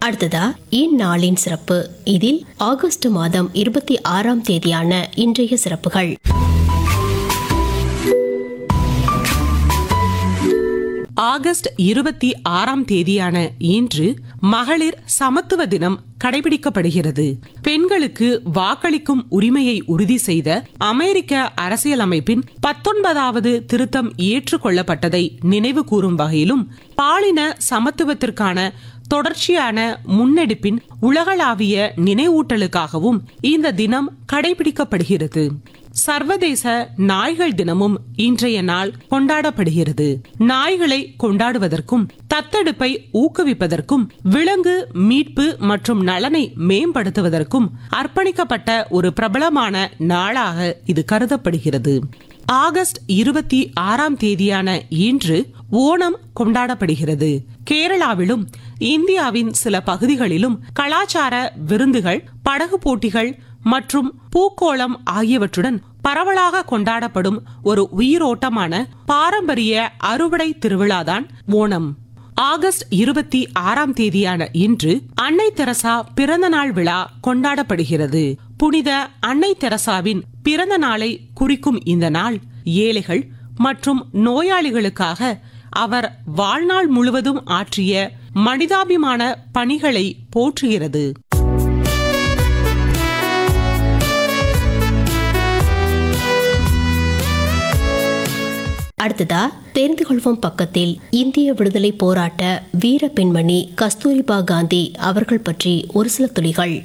அடுத்ததா இந்நாளின் சிறப்பு இதில் ஆகஸ்ட் மாதம் இருபத்தி ஆறாம் தேதியான இன்றைய சிறப்புகள் ஆகஸ்ட் இருபத்தி ஆறாம் தேதியான இன்று மகளிர் சமத்துவ தினம் கடைபிடிக்கப்படுகிறது பெண்களுக்கு வாக்களிக்கும் உரிமையை உறுதி செய்த அமெரிக்க அரசியலமைப்பின் பத்தொன்பதாவது திருத்தம் ஏற்றுக்கொள்ளப்பட்டதை நினைவு கூறும் வகையிலும் பாலின சமத்துவத்திற்கான தொடர்ச்சியான முன்னெடுப்பின் உலகளாவிய நினைவூட்டலுக்காகவும் இந்த தினம் கடைபிடிக்கப்படுகிறது சர்வதேச நாய்கள் தினமும் இன்றைய நாள் கொண்டாடப்படுகிறது நாய்களை கொண்டாடுவதற்கும் தத்தெடுப்பை ஊக்குவிப்பதற்கும் விலங்கு மீட்பு மற்றும் நலனை மேம்படுத்துவதற்கும் அர்ப்பணிக்கப்பட்ட ஒரு பிரபலமான நாளாக இது கருதப்படுகிறது ஆகஸ்ட் இருபத்தி ஆறாம் தேதியான இன்று ஓணம் கொண்டாடப்படுகிறது கேரளாவிலும் இந்தியாவின் சில பகுதிகளிலும் கலாச்சார விருந்துகள் படகு போட்டிகள் மற்றும் பூக்கோளம் ஆகியவற்றுடன் பரவலாக கொண்டாடப்படும் ஒரு உயிரோட்டமான பாரம்பரிய அறுவடை திருவிழாதான் ஓணம் ஆகஸ்ட் இருபத்தி ஆறாம் தேதியான இன்று அன்னை தெரசா பிறந்த நாள் விழா கொண்டாடப்படுகிறது புனித அன்னை தெரசாவின் பிறந்த நாளை குறிக்கும் இந்த நாள் ஏழைகள் மற்றும் நோயாளிகளுக்காக அவர் வாழ்நாள் முழுவதும் ஆற்றிய மனிதாபிமான பணிகளை போற்றுகிறது அடுத்ததா தெரிந்து கொள்வோம் பக்கத்தில் இந்திய விடுதலை போராட்ட வீர பெண்மணி கஸ்தூரிபா காந்தி அவர்கள் பற்றி ஒரு சில துளிகள்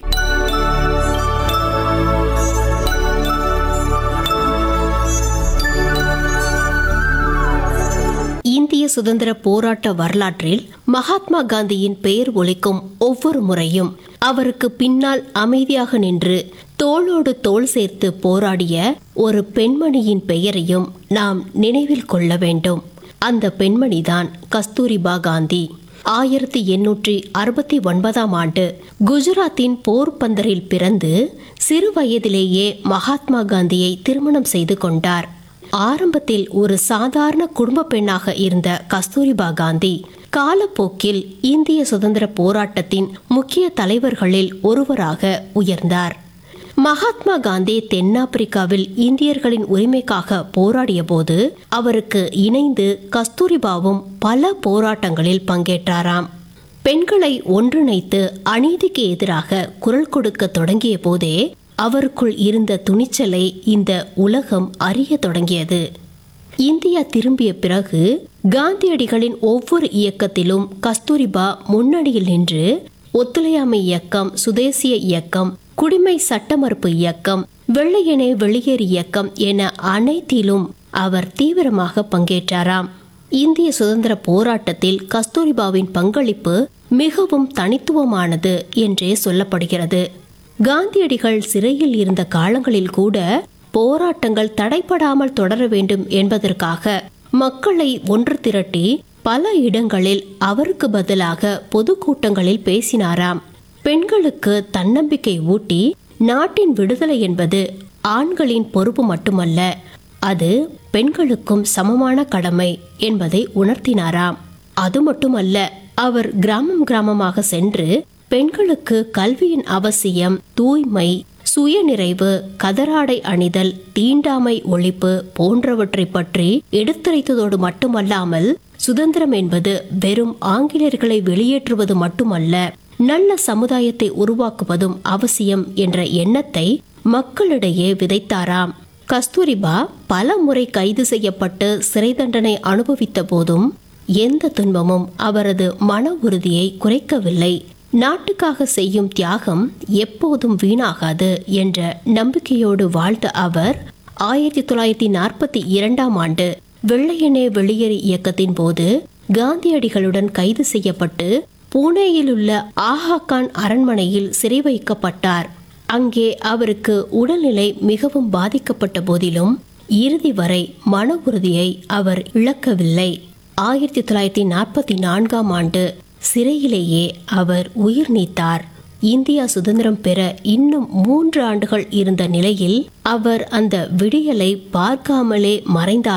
இந்திய சுதந்திர போராட்ட வரலாற்றில் மகாத்மா காந்தியின் பெயர் ஒலிக்கும் ஒவ்வொரு முறையும் அவருக்கு பின்னால் அமைதியாக நின்று தோளோடு தோள் சேர்த்து போராடிய ஒரு பெண்மணியின் பெயரையும் நாம் நினைவில் கொள்ள வேண்டும் அந்த பெண்மணிதான் கஸ்தூரிபா காந்தி ஆயிரத்தி எண்ணூற்றி அறுபத்தி ஒன்பதாம் ஆண்டு குஜராத்தின் போர்பந்தரில் பிறந்து சிறு வயதிலேயே மகாத்மா காந்தியை திருமணம் செய்து கொண்டார் ஆரம்பத்தில் ஒரு சாதாரண குடும்ப பெண்ணாக இருந்த கஸ்தூரிபா காந்தி காலப்போக்கில் இந்திய சுதந்திர போராட்டத்தின் முக்கிய தலைவர்களில் ஒருவராக உயர்ந்தார் மகாத்மா காந்தி தென்னாப்பிரிக்காவில் இந்தியர்களின் உரிமைக்காக போராடிய போது அவருக்கு இணைந்து கஸ்தூரிபாவும் பல போராட்டங்களில் பங்கேற்றாராம் பெண்களை ஒன்றிணைத்து அநீதிக்கு எதிராக குரல் கொடுக்க தொடங்கிய போதே அவருக்குள் இருந்த துணிச்சலை இந்த உலகம் அறிய தொடங்கியது இந்தியா திரும்பிய பிறகு காந்தியடிகளின் ஒவ்வொரு இயக்கத்திலும் கஸ்தூரிபா முன்னணியில் நின்று ஒத்துழையாமை இயக்கம் சுதேசிய இயக்கம் குடிமை சட்ட மறுப்பு இயக்கம் வெள்ளையனே வெளியேறு இயக்கம் என அனைத்திலும் அவர் தீவிரமாக பங்கேற்றாராம் இந்திய சுதந்திர போராட்டத்தில் கஸ்தூரிபாவின் பங்களிப்பு மிகவும் தனித்துவமானது என்றே சொல்லப்படுகிறது காந்தியடிகள் சிறையில் இருந்த காலங்களில் கூட போராட்டங்கள் தடைபடாமல் தொடர வேண்டும் என்பதற்காக மக்களை ஒன்று திரட்டி பல இடங்களில் அவருக்கு பதிலாக பொதுக்கூட்டங்களில் பேசினாராம் பெண்களுக்கு தன்னம்பிக்கை ஊட்டி நாட்டின் விடுதலை என்பது ஆண்களின் பொறுப்பு மட்டுமல்ல அது பெண்களுக்கும் சமமான கடமை என்பதை உணர்த்தினாராம் அது மட்டுமல்ல அவர் கிராமம் கிராமமாக சென்று பெண்களுக்கு கல்வியின் அவசியம் தூய்மை சுயநிறைவு கதராடை அணிதல் தீண்டாமை ஒழிப்பு போன்றவற்றை பற்றி எடுத்துரைத்ததோடு மட்டுமல்லாமல் சுதந்திரம் என்பது வெறும் ஆங்கிலேயர்களை வெளியேற்றுவது மட்டுமல்ல நல்ல சமுதாயத்தை உருவாக்குவதும் அவசியம் என்ற எண்ணத்தை மக்களிடையே விதைத்தாராம் கஸ்தூரிபா பல முறை கைது செய்யப்பட்டு சிறை தண்டனை அனுபவித்த போதும் எந்த துன்பமும் அவரது மன உறுதியை குறைக்கவில்லை நாட்டுக்காக செய்யும் தியாகம் எப்போதும் வீணாகாது என்ற நம்பிக்கையோடு வாழ்ந்த அவர் ஆயிரத்தி தொள்ளாயிரத்தி நாற்பத்தி இரண்டாம் ஆண்டு வெள்ளையனே வெளியேறு இயக்கத்தின் போது காந்தியடிகளுடன் கைது செய்யப்பட்டு பூனேயில் உள்ள ஆஹா கான் அரண்மனையில் சிறை வைக்கப்பட்டார் அங்கே அவருக்கு உடல்நிலை மிகவும் பாதிக்கப்பட்ட போதிலும் இறுதி வரை மன உறுதியை அவர் இழக்கவில்லை ஆயிரத்தி தொள்ளாயிரத்தி நாற்பத்தி நான்காம் ஆண்டு சிறையிலேயே அவர் உயிர் நீத்தார் இந்தியா சுதந்திரம் பெற இன்னும் மூன்று ஆண்டுகள் இருந்த நிலையில் அவர் அந்த விடியலை பார்க்காமலே மறைந்தார்